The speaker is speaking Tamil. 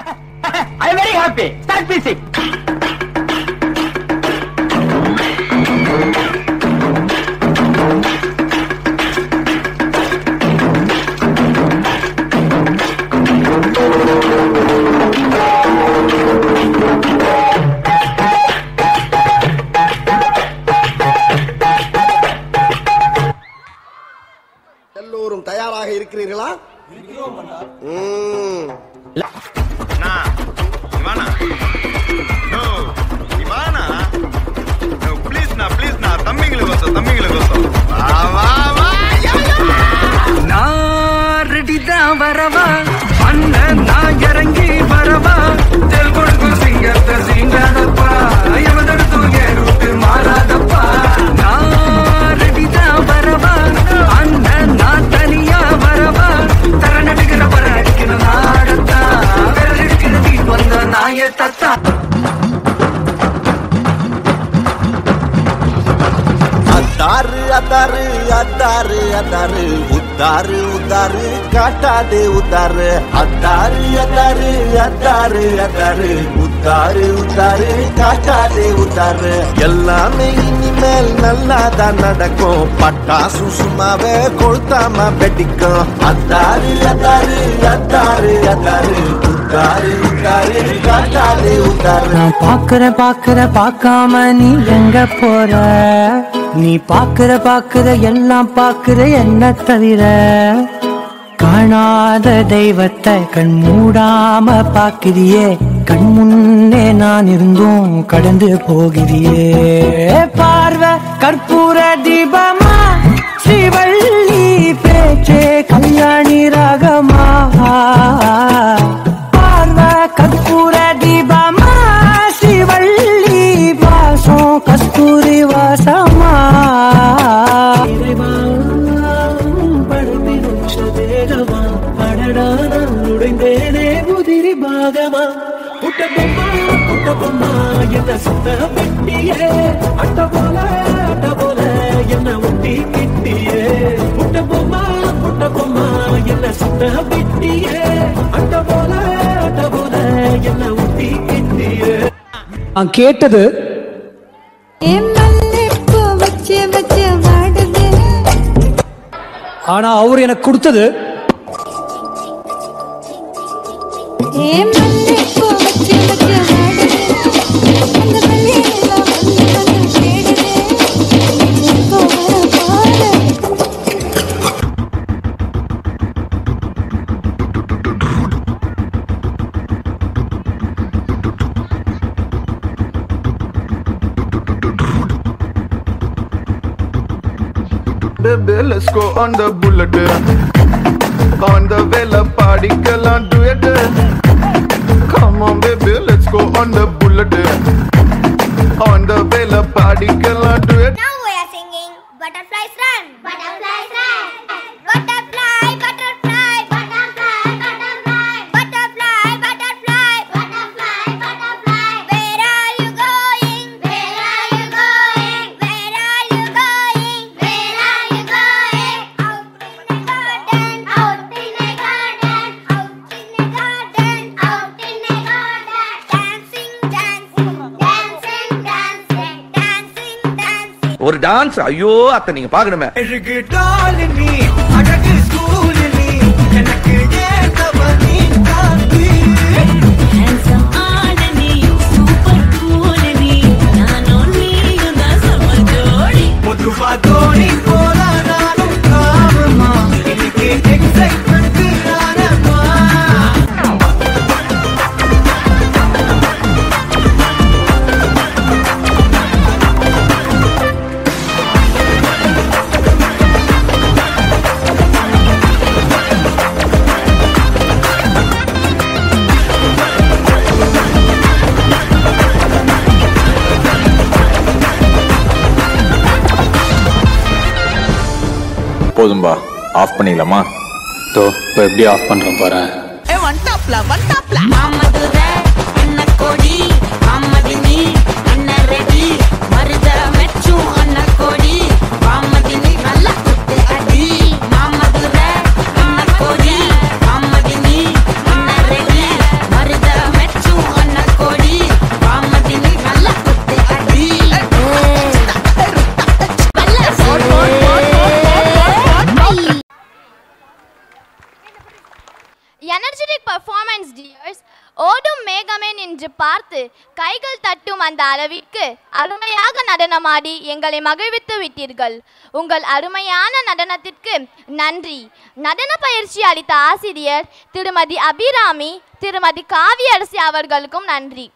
I am very happy start music எல்லோரும் தயாராக இருக்கிறீர்களா ம். இவானா நோ இவானா நோ ப்ளீஸ் நா ப்ளீஸ் நா தம்பிங்களுக்கோசம் தம்பிங்களுக்கோசம் வா வா வா யா, யா. நான் ரெடிதான் வரவா அண்ணன் நான் இறங்கி வரவா தெல் கொடுக்கும் சிங்கத்தை சீங்காதப்பா எவதடுத்து ஏறுட்டு மாறாதப்பா நான் ரெடிதான் வரவா அண்ணன் நான் தனியா வரவா தர நடுக்கிற பர அடிக்கிற நாடத்தா விரல் எடுக்கிற தீ வந்த நாய தத்தா அத்தாரு அத்தாரு அத்தாரு அத்தாரு உத்தாரு உத்தாரு காட்டாதே உத்தாரு அத்தாரு அத்தாரு அத்தாரு அத்தாரு உத்தாரு உத்தாரு காட்டாதே உத்தாரு எல்லாமே இனிமேல் நல்லாதான் நடக்கும் பட்டாசு சும்மாவே கொளுத்தாம வெடிக்கும் அத்தாரு அத்தாரு அத்தாரு அத்தாரு உத்தாரு உத்தாரு காட்டாதே உத்தாரு நான் பாக்குற பாக்குற பார்க்காம நீ எங்க போற நீ பாக்குற பாக்குற எல்லாம் பாக்குற என்ன தவிர காணாத தெய்வத்தை கண் மூடாம பாக்கிறியே கண் முன்னே நான் இருந்தும் கடந்து போகிறியே பார்வை கற்பூர தீபமா ஸ்ரீவள்ளி பேச்சே கல்யாணி ராகமா பார்வை கற்பூர தீபமா ஸ்ரீவள்ளி வாசம் கஸ்தூரி வாசமா உடைந்தேனே முதிரி பாகமா புட்ட பொம்மா புட்ட பொம்மா என்ன சுத்த பெட்டியே அட்ட போல அட்ட போல என்ன ஒட்டி கிட்டியே புட்ட பொம்மா புட்ட பொம்மா என்ன சுத்த பெட்டியே அட்ட போல அட்ட போல என்ன ஒட்டி கிட்டியே நான் கேட்டது வச்சு வச்சு வாடுது ஆனா அவர் எனக்கு கொடுத்தது ஏ மல்லிப்பூ வச்சு வச்சு வாடுது அந்த மல்லியெல்லாம் வந்து வந்து தேடுது எப்போ வர பாரு Baby, let's go on the bullet. On the vela party, girl, and do it. Come on, baby, let's go on the bullet. On the vela party, girl, and do it. Now we are singing Butterflies Run. Butterflies Run. Butterfly, butterfly, butterfly, butterfly, butterfly, butterfly, butterfly, butterfly. Where are you going? Where are you going? Where are you going? Where are you going? Out in a garden, out in a garden, out in a garden, out in a garden. Dancing, dancing, dancing, dancing, dancing, dancing. ஒரு டான்ஸ் ஐயோ அத்தை நீங்க பாக்கணுமே அழகு டாலினி அழகு ஸ்கூலினி எனக்கு ஏத்தவ நீ காந்தி Handsome ஆனனி, super cool நீ. நானும் நீயும் தான் செம ஜோடி. பொதுவா தோணி போல நானும் காமமா இன்னைக்கு எக்ஸைட்மெண்ட் நானம்மா போதும்பா ஆஃப் பண்ணிடலாமா தோ இப்போ எப்படி ஆஃப் பண்ணுறோம் பாரு மாமதுரை, என்ன கொடி, மாமதினி, என்ன ரெடி, மருத மெச்சும் அண்ணா கொடி, மாமதினி, நல்லா குத்து அடி. மாமதுரை, என்ன கொடி, மாமதினி, என்ன ரெடி, மருத டியர்ஸ் ஓடும் மேகமே நின்று பார்த்து கைகள் தட்டும் அந்த அளவிற்கு அருமையாக நடனமாடி எங்களை மகிழ்வித்து விட்டீர்கள் உங்கள் அருமையான நடனத்திற்கு நன்றி நடன பயிற்சி அளித்த ஆசிரியர் திருமதி அபிராமி திருமதி காவியரசி அவர்களுக்கும் நன்றி